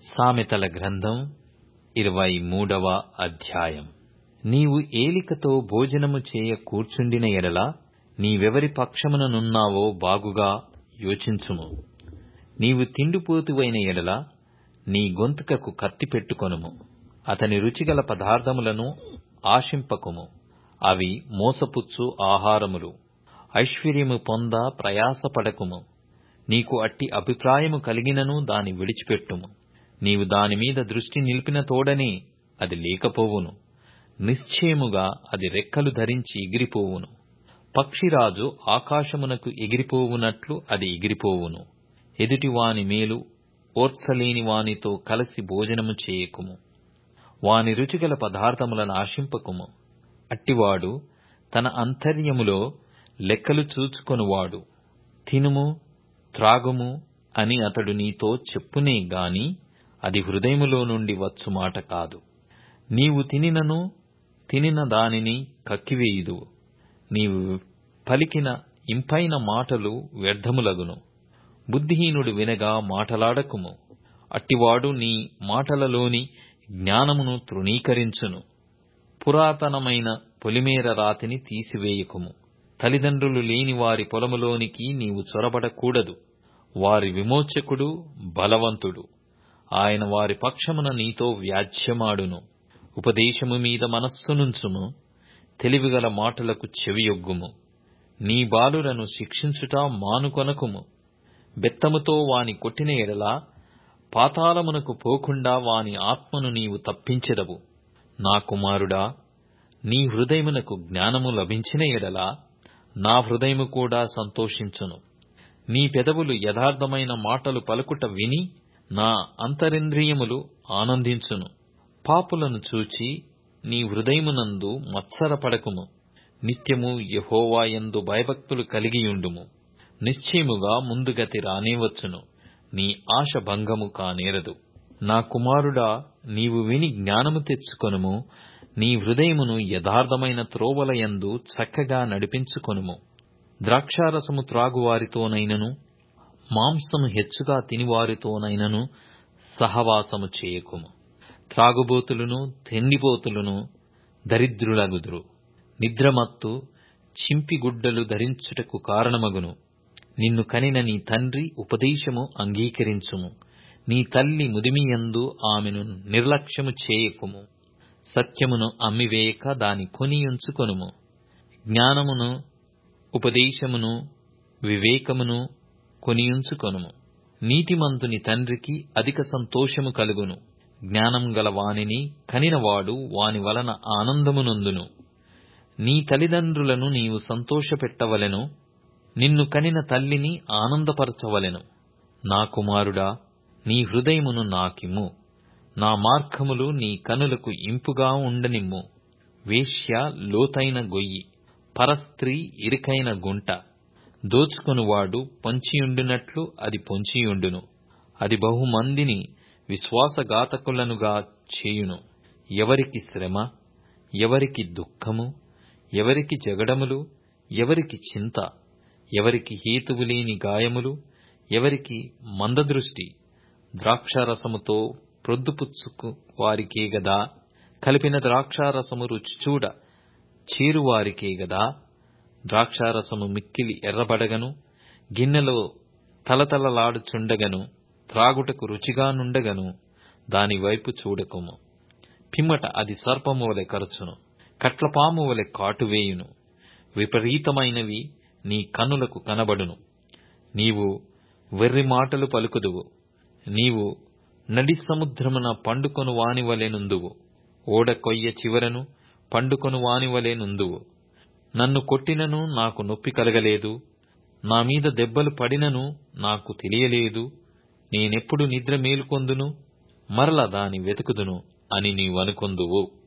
సామెతల గ్రంథం ఇరవై మూడవ అధ్యాయం నీవు ఏలికతో భోజనము చేయ కూర్చుండిన ఎడల నీవెవరి పక్షమున నున్నావో బాగుగా యోచించుము నీవు తిండిపోతువైన ఎడల నీ గొంతుకకు కత్తి పెట్టుకొనుము అతని రుచిగల పదార్థములను ఆశింపకుము అవి మోసపుచ్చు ఆహారములు ఐశ్వర్యము పొంద ప్రయాసపడకుము నీకు అట్టి అభిప్రాయము కలిగినను దాని విడిచిపెట్టుము నీవు దానిమీద దృష్టి నిలిపిన తోడనే అది లేకపోవును నిశ్చయముగా అది రెక్కలు ధరించి ఎగిరిపోవును పక్షిరాజు ఆకాశమునకు ఎగిరిపోవునట్లు అది ఎగిరిపోవును ఎదుటివాని మేలు ఓర్చలేని వానితో కలసి భోజనము చేయకుము వాని రుచిగల పదార్థములను ఆశింపకుము అట్టివాడు తన అంతర్యములో లెక్కలు చూచుకొనువాడు తినుము త్రాగుము అని అతడు నీతో చెప్పునే గాని అది హృదయములో నుండి వచ్చు మాట కాదు నీవు తినినను తినిన దానిని కక్కివేయుదువు నీవు పలికిన ఇంపైన మాటలు వ్యర్థములగును బుద్ధిహీనుడు వినగా మాటలాడకుము అట్టివాడు నీ మాటలలోని జ్ఞానమును తృణీకరించును పురాతనమైన పొలిమేర రాతిని తీసివేయకుము తల్లిదండ్రులు లేని వారి పొలములోనికి నీవు చొరబడకూడదు వారి విమోచకుడు బలవంతుడు ఆయన వారి పక్షమున నీతో వ్యాజ్యమాడును ఉపదేశము మీద మనస్సునుంచుము తెలివిగల మాటలకు చెవియొగ్గుము నీ బాలులను శిక్షించుట మానుకొనకుము బెత్తముతో వాని కొట్టిన ఎడల పాతాళమునకు పోకుండా వాని ఆత్మను నీవు తప్పించెదవు నా కుమారుడా నీ హృదయమునకు జ్ఞానము లభించిన ఎడల నా హృదయము కూడా సంతోషించును నీ పెదవులు యథార్థమైన మాటలు పలుకుట విని నా అంతరింద్రియములు ఆనందించును పాపులను చూచి నీ హృదయమునందు మత్సరపడకుము నిత్యము యహోవాయందు భయభక్తులు కలిగియుండుము నిశ్చయముగా ముందుగతి రానేవచ్చును నీ ఆశ భంగము కానేరదు నా కుమారుడా నీవు విని జ్ఞానము తెచ్చుకొనుము నీ హృదయమును యథార్థమైన త్రోవలయందు చక్కగా నడిపించుకొనుము ద్రాక్షారసము త్రాగువారితోనైనను మాంసము హెచ్చుగా తినివారితోనైనను సహవాసము చేయకుము త్రాగుబోతులను తిండిపోతులను దరిద్రులగుదురు నిద్రమత్తు చింపిగుడ్డలు ధరించుటకు కారణమగును నిన్ను కనిన నీ తండ్రి ఉపదేశము అంగీకరించుము నీ తల్లి ముదిమియందు ఆమెను నిర్లక్ష్యము చేయకుము సత్యమును అమ్మివేయక దాని కొనియుంచుకొనుము జ్ఞానమును ఉపదేశమును వివేకమును కొనియుంచుకొనుము నీతిమంతుని తండ్రికి అధిక సంతోషము కలుగును జ్ఞానం గల వానిని కనినవాడు వాని వలన ఆనందమునొందును నీ తల్లిదండ్రులను నీవు సంతోషపెట్టవలెను నిన్ను కనిన తల్లిని ఆనందపరచవలెను నా కుమారుడా నీ హృదయమును నాకిమ్ము నా మార్గములు నీ కనులకు ఇంపుగా ఉండనిమ్ము వేశ్య లోతైన గొయ్యి పరస్త్రీ ఇరుకైన గుంట దోచుకొనువాడు పొంచియుండునట్లు అది పొంచియుండును అది బహుమందిని విశ్వాసఘాతకులనుగా చేయును ఎవరికి శ్రమ ఎవరికి దుఃఖము ఎవరికి జగడములు ఎవరికి చింత ఎవరికి హేతువు లేని గాయములు ఎవరికి మందదృష్టి ద్రాక్షారసముతో ప్రొద్దుపుచ్చుకు వారికే గదా కలిపిన ద్రాక్షారసము రుచి చూడ చేరువారికే గదా ద్రాక్షారసము మిక్కిలి ఎర్రబడగను గిన్నెలో తలతలలాడుచుండగను త్రాగుటకు రుచిగా నుండగను దాని వైపు చూడకుము పిమ్మట అది సర్పము వలె కరచును కట్లపాము వలె కాటువేయును విపరీతమైనవి నీ కన్నులకు కనబడును నీవు వెర్రి మాటలు పలుకుదువు నీవు నడి సముద్రమున పండుకొను వాని వలె నుందువు ఓడ కొయ్య చివరను పండుకొను వాని వలె నుందువు నన్ను కొట్టినను నాకు నొప్పి కలగలేదు నా మీద దెబ్బలు పడినను నాకు తెలియలేదు నేనెప్పుడు నిద్ర మేలుకొందును మరల దాని వెతుకుదును అని నీవనుకొందువు